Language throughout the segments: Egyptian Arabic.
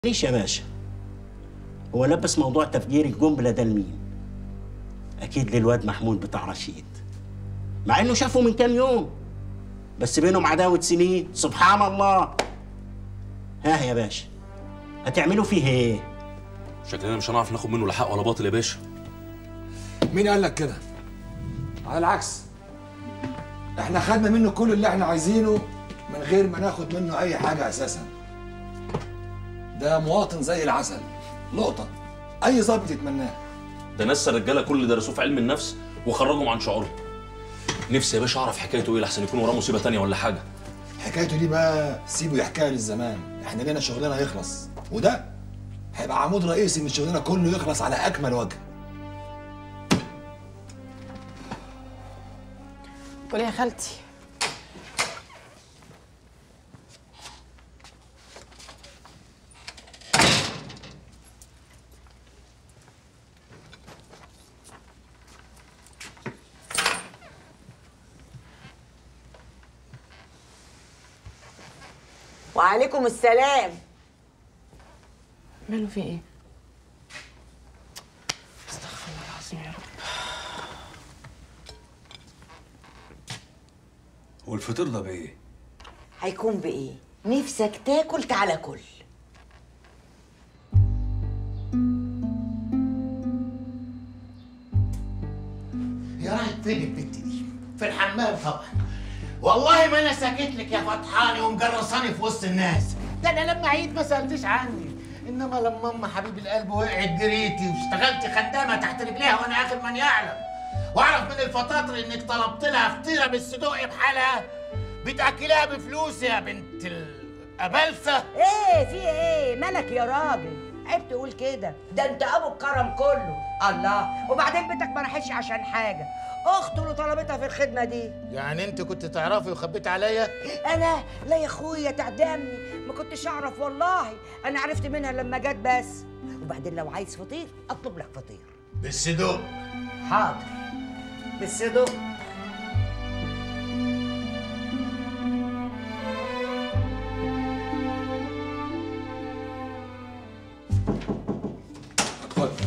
ليش يا باشا هو لبس موضوع تفجير القنبلة ده لمين أكيد للواد محمود بتاع رشيد مع إنه شافه من كام يوم بس بينهم عداوة سنين سبحان الله ها يا باشا هتعملوا فيه ايه شكلنا مش هنعرف ناخد منه لا حق ولا باطل يا باشا مين قال لك كده؟ على العكس احنا خدنا منه كل اللي احنا عايزينه من غير ما ناخد منه اي حاجه اساسا ده مواطن زي العسل لقطه اي ظابط يتمناه ده ناس الرجاله كل اللي درسوه في علم النفس وخرجهم عن شعورهم نفسي يا باشا اعرف حكايته ايه لحسن يكون وراه مصيبه تانية ولا حاجه حكايته دي بقى سيبه يحكيها للزمان احنا لنا شغلنا يخلص وده هيبقى عمود رئيسي ان شغلنا كله يخلص على اكمل وجه قولي يا خالتي وعليكم السلام ماله في ايه استغفر الله العظيم يا رب والفطير ده بايه؟ هيكون بايه نفسك تاكل تعالى كل يا راحت فين البت دي؟ في الحمام طبعا والله ما انا ساكت لك يا فتحاني ومجرساني في وسط الناس ده انا لما عيد ما سالتش عني انما لما ام حبيب القلب وقعت جريتي واشتغلتي خدامه تحت رجليها وانا اخر من يعلم واعرف من الفطاطر انك طلبت لها فطيره بالصدوق بحالها بتاكلها بفلوس يا بنت الابلسه ايه في ايه مالك يا راجل عيب تقول كده ده انت ابو الكرم كله الله وبعدين بنتك ما راحتش عشان حاجه اخته اللي طلبتها في الخدمه دي يعني انت كنت تعرفي وخبيت عليا انا لا يا اخويا تعدمني ما كنتش اعرف والله انا عرفت منها لما جت بس وبعدين لو عايز فطير اطلب لك فطير بالصدوق حاضر بالصدق اتفضل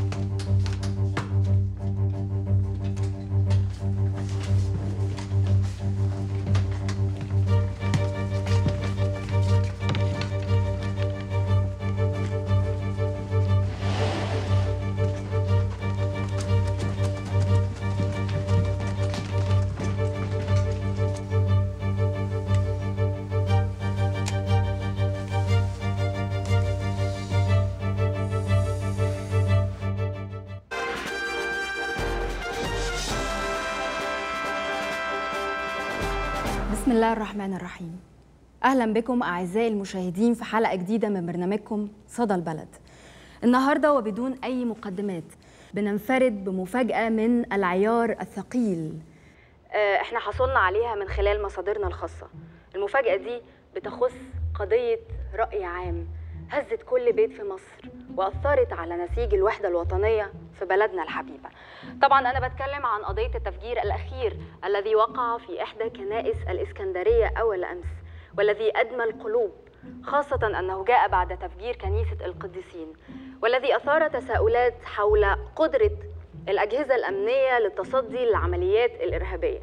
بسم الله الرحمن الرحيم اهلا بكم اعزائي المشاهدين في حلقه جديده من برنامجكم صدى البلد النهارده وبدون اي مقدمات بننفرد بمفاجاه من العيار الثقيل آه، احنا حصلنا عليها من خلال مصادرنا الخاصه المفاجاه دي بتخص قضيه راي عام هزت كل بيت في مصر واثرت على نسيج الوحده الوطنيه في بلدنا الحبيبه طبعا انا بتكلم عن قضيه التفجير الاخير الذي وقع في احدى كنائس الاسكندريه اول امس والذي ادمى القلوب خاصه انه جاء بعد تفجير كنيسه القديسين والذي اثار تساؤلات حول قدره الاجهزه الامنيه للتصدي للعمليات الارهابيه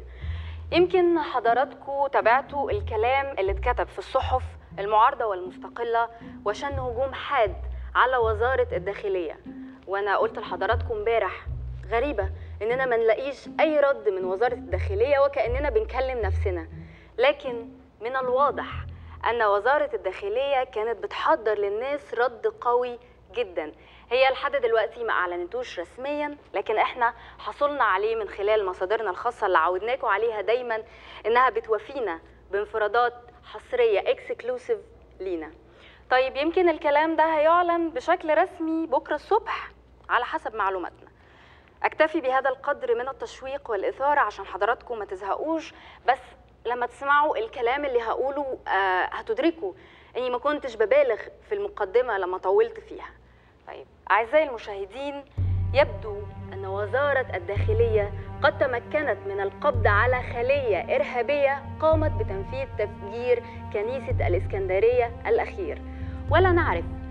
يمكن حضراتكم تابعتوا الكلام اللي اتكتب في الصحف المعارضة والمستقلة وشن هجوم حاد على وزارة الداخلية وأنا قلت لحضراتكم امبارح غريبة إننا ما نلاقيش أي رد من وزارة الداخلية وكأننا بنكلم نفسنا لكن من الواضح أن وزارة الداخلية كانت بتحضر للناس رد قوي جدا هي لحد دلوقتي ما اعلنتوش رسميا لكن احنا حصلنا عليه من خلال مصادرنا الخاصه اللي عودناكم عليها دايما انها بتوفينا بانفرادات حصريه اكسكلوسيف لينا طيب يمكن الكلام ده هيعلن بشكل رسمي بكره الصبح على حسب معلوماتنا اكتفي بهذا القدر من التشويق والاثاره عشان حضراتكم ما تزهقوش بس لما تسمعوا الكلام اللي هقوله آه هتدركوا اني ما كنتش ببالغ في المقدمه لما طولت فيها طيب أعزائي المشاهدين يبدو أن وزارة الداخلية قد تمكنت من القبض على خلية إرهابية قامت بتنفيذ تفجير كنيسة الإسكندرية الأخير ولا نعرف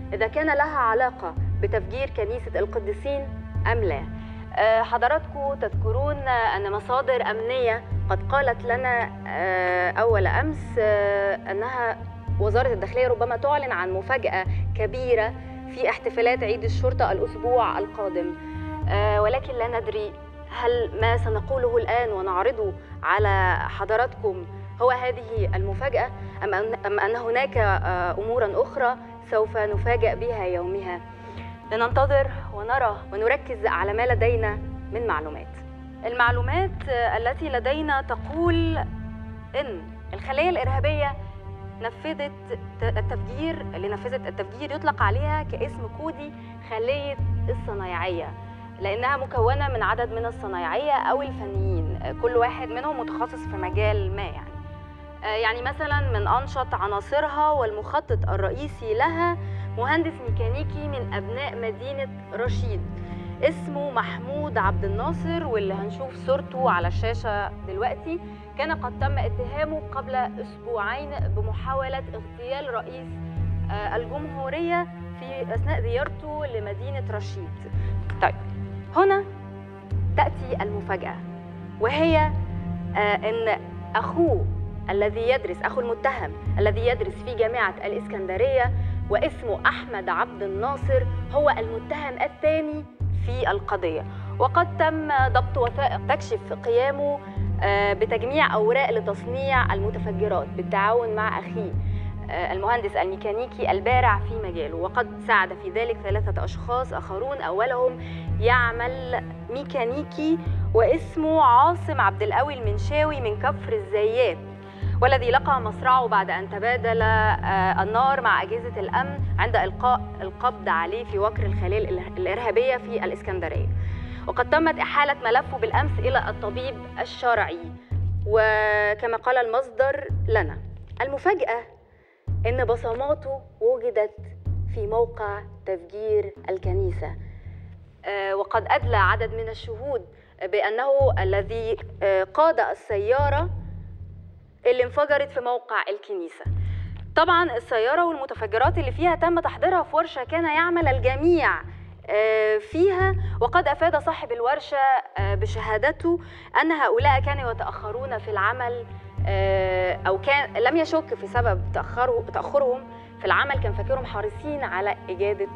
إذا كان لها علاقة بتفجير كنيسة القديسين أم لا آه، حضراتكم تذكرون أن مصادر أمنية قد قالت لنا آه، أول أمس آه، أنها وزارة الداخلية ربما تعلن عن مفاجأة كبيرة في احتفالات عيد الشرطة الأسبوع القادم آه، ولكن لا ندري هل ما سنقوله الآن ونعرضه على حضراتكم هو هذه المفاجأة أم أن, أم أن هناك آه، أمورا أخرى سوف نفاجأ بها يومها لننتظر ونرى ونركز على ما لدينا من معلومات المعلومات آه، التي لدينا تقول إن الخلية الإرهابية نفذت ت- التفجير اللي نفذت التفجير يطلق عليها كاسم كودي خلية الصنايعية لأنها مكونة من عدد من الصنايعية أو الفنيين آه، كل واحد منهم متخصص في مجال ما يعني آه، يعني مثلا من أنشط عناصرها والمخطط الرئيسي لها مهندس ميكانيكي من أبناء مدينة رشيد اسمه محمود عبد الناصر واللي هنشوف صورته على الشاشة دلوقتي كان قد تم اتهامه قبل أسبوعين بمحاولة اغتيال رئيس آه، الجمهورية في أثناء زيارته لمدينة رشيد طيب هنا تأتي المفاجأة وهي آه، أن أخوه الذي يدرس أخو المتهم الذي يدرس في جامعة الإسكندرية واسمه أحمد عبد الناصر هو المتهم الثاني في القضية وقد تم ضبط وثائق تكشف قيامه آه، بتجميع أوراق لتصنيع المتفجرات بالتعاون مع أخيه آه، المهندس الميكانيكي البارع في مجاله وقد ساعد في ذلك ثلاثة أشخاص آخرون أولهم يعمل ميكانيكي واسمه عاصم عبد القوي المنشاوي من كفر الزيات والذي لقى مصرعه بعد أن تبادل آه، النار مع أجهزة الأمن عند إلقاء القبض عليه في وكر الخلية الإله- الإرهابية في الإسكندرية وقد تمت إحالة ملفه بالأمس إلى الطبيب الشرعي وكما قال المصدر لنا المفاجأة إن بصماته وجدت في موقع تفجير الكنيسة آه، وقد أدلى عدد من الشهود بأنه الذي آه، قاد السيارة اللي انفجرت في موقع الكنيسة طبعا السيارة والمتفجرات اللي فيها تم تحضيرها في ورشة كان يعمل الجميع آه، فيها وقد أفاد صاحب الورشة آه، بشهادته أن هؤلاء كانوا يتأخرون في العمل آه، أو كان لم يشك في سبب تأخره تأخرهم في العمل كان فاكرهم حريصين على إجادة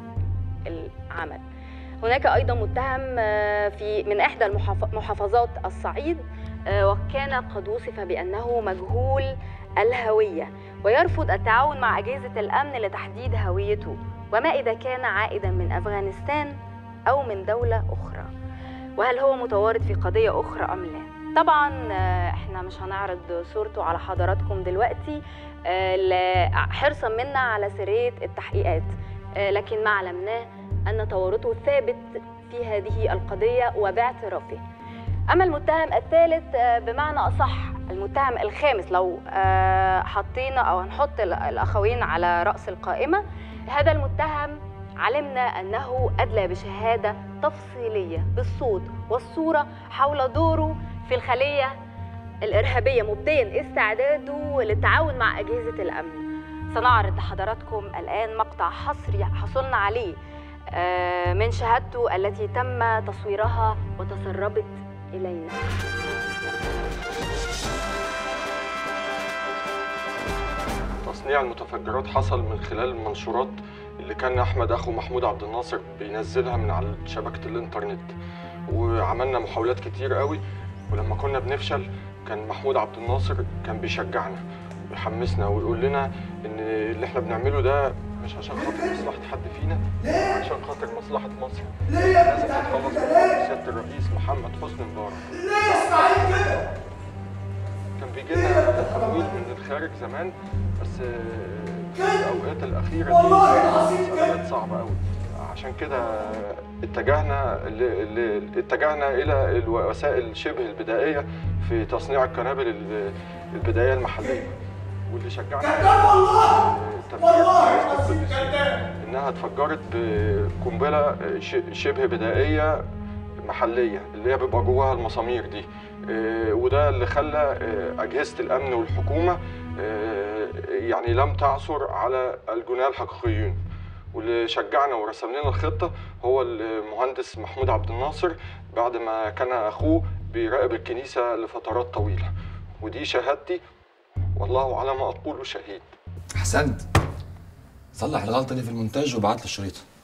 العمل هناك أيضا متهم آه، في من إحدى المحاف- محافظات الصعيد آه، وكان قد وصف بأنه مجهول الهوية ويرفض التعاون مع أجهزة الأمن لتحديد هويته وما إذا كان عائدا من أفغانستان أو من دولة أخرى وهل هو متورط في قضية أخرى أم لا طبعا آه، احنا مش هنعرض صورته على حضراتكم دلوقتي آه، ل- حرصا منا على سرية التحقيقات آه، لكن ما علمناه أن تورطه ثابت في هذه القضية وباعترافه أما المتهم الثالث آه، بمعنى أصح المتهم الخامس لو آه، حطينا أو هنحط ال- الأخوين على رأس القائمة هذا المتهم علمنا أنه أدلى بشهادة تفصيلية بالصوت والصورة حول دوره في الخلية الإرهابية مبديا استعداده للتعاون مع أجهزة الأمن سنعرض لحضراتكم الآن مقطع حصري حصلنا عليه آه، من شهادته التي تم تصويرها وتسربت إلينا تصنيع المتفجرات حصل من خلال المنشورات اللي كان احمد اخو محمود عبد الناصر بينزلها من على شبكه الانترنت وعملنا محاولات كتير قوي ولما كنا بنفشل كان محمود عبد الناصر كان بيشجعنا ويحمسنا ويقول لنا ان اللي احنا بنعمله ده مش عشان خاطر مصلحه حد فينا عشان خاطر مصلحه مصر لازم نتخلص من سياده الرئيس محمد حسني مبارك كان بيجي لنا تمويل من الخارج زمان بس آه، في الاوقات الاخيره دي سنوات صعبه قوي عشان كده اتجهنا ل- ل- اتجهنا الى الوسائل شبه البدائيه في تصنيع القنابل ال- البدائيه المحليه واللي شجعنا آه، تفجير كنيسة القديسين انها اتفجرت بقنبله ش- شبه بدائيه محليه اللي هي بيبقى جواها المسامير دي آه، وده اللي خلى آه، اجهزه الامن والحكومه آه، يعني لم تعثر على الجناه الحقيقيين واللي شجعنا ورسم لنا الخطة هو المهندس محمود عبد الناصر بعد ما كان أخوه بيراقب الكنيسة لفترات طويلة ودي شهادتي والله على ما أقول شهيد احسنت صلح الغلطه دي في المونتاج وابعت لي الشريط